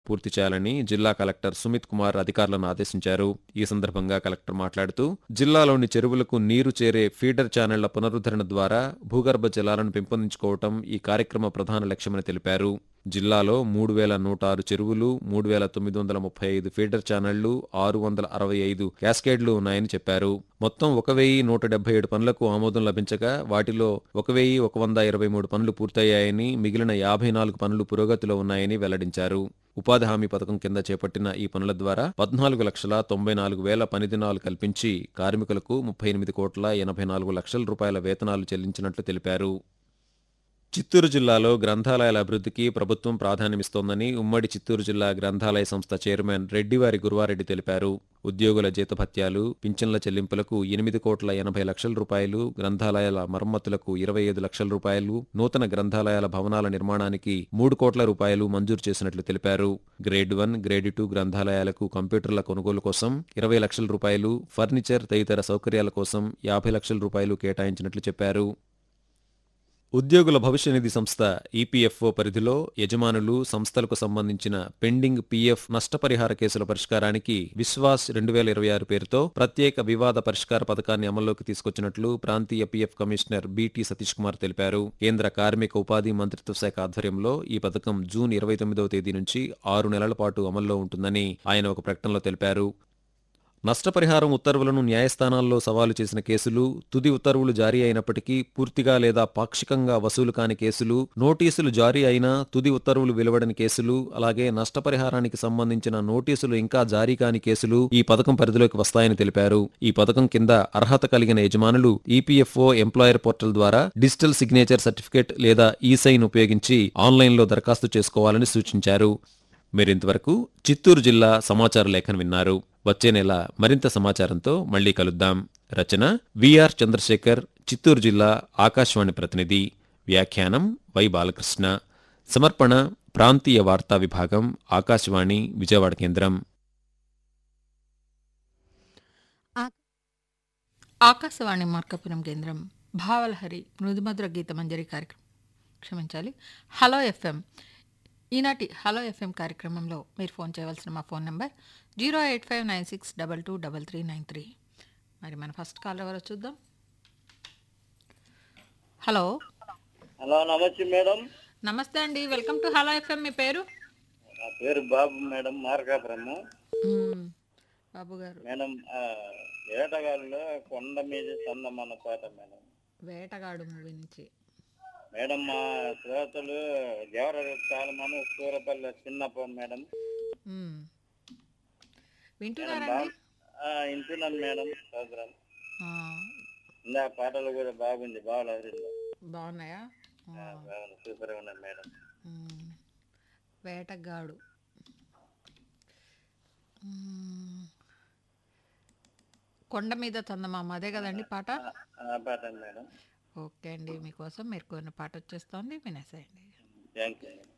పూర్తి చేయాలని జిల్లా కలెక్టర్ సుమిత్ కుమార్ అధికారులను ఆదేశించారు ఈ సందర్భంగా కలెక్టర్ మాట్లాడుతూ జిల్లాలోని చెరువులకు నీరు చేరే ఫీడర్ ఛానళ్ల పునరుద్ధరణ ద్వారా భూగర్భ జలాలను పెంపొందించుకోవటం ఈ కార్యక్రమ ప్రధాన లక్ష్యమని తెలిపారు జిల్లాలో మూడు వేల నూట ఆరు చెరువులు మూడు వేల తొమ్మిది వందల ముప్పై ఐదు ఫీడర్ ఛానళ్లు ఆరు వందల అరవై ఐదు క్యాస్కేడ్లు ఉన్నాయని చెప్పారు మొత్తం ఒక వెయ్యి నూట డెబ్బై ఏడు పనులకు ఆమోదం లభించగా వాటిలో ఒక వెయ్యి ఒక వంద ఇరవై మూడు పనులు పూర్తయ్యాయని మిగిలిన యాభై నాలుగు పనులు పురోగతిలో ఉన్నాయని వెల్లడించారు ఉపాధి హామీ పథకం కింద చేపట్టిన ఈ పనుల ద్వారా పద్నాలుగు లక్షల తొంభై నాలుగు వేల పని దినాలు కల్పించి కార్మికులకు ముప్పై ఎనిమిది కోట్ల ఎనభై నాలుగు లక్షల రూపాయల వేతనాలు చెల్లించినట్లు తెలిపారు చిత్తూరు జిల్లాలో గ్రంథాలయాల అభివృద్ధికి ప్రభుత్వం ప్రాధాన్యమిస్తోందని ఉమ్మడి చిత్తూరు జిల్లా గ్రంథాలయ సంస్థ చైర్మన్ రెడ్డివారి గురువారెడ్డి తెలిపారు ఉద్యోగుల జీతభత్యాలు పింఛన్ల చెల్లింపులకు ఎనిమిది కోట్ల ఎనభై లక్షల రూపాయలు గ్రంథాలయాల మరమ్మతులకు ఇరవై ఐదు లక్షల రూపాయలు నూతన గ్రంథాలయాల భవనాల నిర్మాణానికి మూడు కోట్ల రూపాయలు మంజూరు చేసినట్లు తెలిపారు గ్రేడ్ వన్ గ్రేడ్ టూ గ్రంథాలయాలకు కంప్యూటర్ల కొనుగోలు కోసం ఇరవై లక్షల రూపాయలు ఫర్నిచర్ తదితర సౌకర్యాల కోసం యాభై లక్షల రూపాయలు కేటాయించినట్లు చెప్పారు ఉద్యోగుల భవిష్య నిధి సంస్థ ఈపీఎఫ్ఓ పరిధిలో యజమానులు సంస్థలకు సంబంధించిన పెండింగ్ పీఎఫ్ నష్టపరిహార కేసుల పరిష్కారానికి విశ్వాస్ రెండు వేల ఇరవై ఆరు పేరుతో ప్రత్యేక వివాద పరిష్కార పథకాన్ని అమల్లోకి తీసుకొచ్చినట్లు ప్రాంతీయ PF commissioner BT Satish Kumar తెలిపారు కేంద్ర కార్మిక ఉపాధి మంత్రిత్వ శాఖ ఆధ్వర్యంలో ఈ పథకం జూన్ ఇరవై తొమ్మిదవ తేదీ నుంచి ఆరు నెలల పాటు అమల్లో ఉంటుందని ఆయన ఒక ప్రకటనలో తెలిపారు నష్టపరిహారం ఉత్తర్వులను న్యాయస్థానాల్లో సవాలు చేసిన కేసులు తుది ఉత్తర్వులు జారీ అయినప్పటికీ పూర్తిగా లేదా పాక్షికంగా వసూలు కాని కేసులు నోటీసులు జారీ అయినా తుది ఉత్తర్వులు వెలువడని కేసులు అలాగే నష్టపరిహారానికి సంబంధించిన నోటీసులు ఇంకా జారీ కాని కేసులు ఈ పథకం పరిధిలోకి వస్తాయని తెలిపారు ఈ పథకం కింద అర్హత కలిగిన యజమానులు ఈపీఎఫ్ఓ ఎంప్లాయర్ పోర్టల్ ద్వారా డిజిటల్ సిగ్నేచర్ సర్టిఫికేట్ లేదా ఈ సైన్ ఉపయోగించి ఆన్లైన్లో దరఖాస్తు చేసుకోవాలని సూచించారు మీరింతవరకు చిత్తూరు జిల్లా సమాచార లేఖను విన్నారు వచ్చే నెల మరింత సమాచారంతో మళ్ళీ కలుద్దాం రచన విఆర్ చంద్రశేఖర్ చిత్తూరు జిల్లా ఆకాశవాణి ప్రతినిధి వ్యాఖ్యానం వై బాలకృష్ణ సమర్పణ ప్రాంతీయ వార్తా విభాగం ఆకాశవాణి విజయవాడ కేంద్రం ఆకాశవాణి మార్కపురం కేంద్రం భావలహరి మృదుమధుర గీత మంజరి కార్యక్రమం క్షమించాలి హలో ఎఫ్ఎం ఈనాటి హలో ఎఫ్ఎం కార్యక్రమంలో మీరు ఫోన్ చేయవలసిన మా phone number zero eight five nine six double two double three nine three మరి మన ఫస్ట్ కాల్ ఎవరో చూద్దాం హలో హలో నమస్తే మేడం నమస్తే అండి వెల్కమ్ టు హలో ఎఫ్ఎం మీ పేరు నా పేరు బాబు మేడం మార్కాపురము మ్మ్. బాబు గారు మేడం ఆ, ఏటగాళ్ళలో కొండ మీద చందమన్న పాట మేడం వేటగాడు మూవీ నుంచి మేడం మా శ్రోతలు జవర చాలా మంది సూరపల్లి చిన్నప్ప మేడం మ్మ్. వింటున్నారండి ఆ, వింటున్నాను మేడం ప్రోగ్రామ్ ఆ, ఇందా పాటలు కూడా బాగుంది బాగా బాగున్నాయా ఆ. బాగుంది సూపర్గా ఉన్నది మేడం మ్మ్. వేటగాడు మ్మ్. కొండ మీద చందమామ అదే కదండి పాట ఆ పాట మేడం ఓకే అండి మీకోసం మీరు కొన్ని పాట వచ్చేస్తోంది వినేసేయండి థ్యాంక్ యూ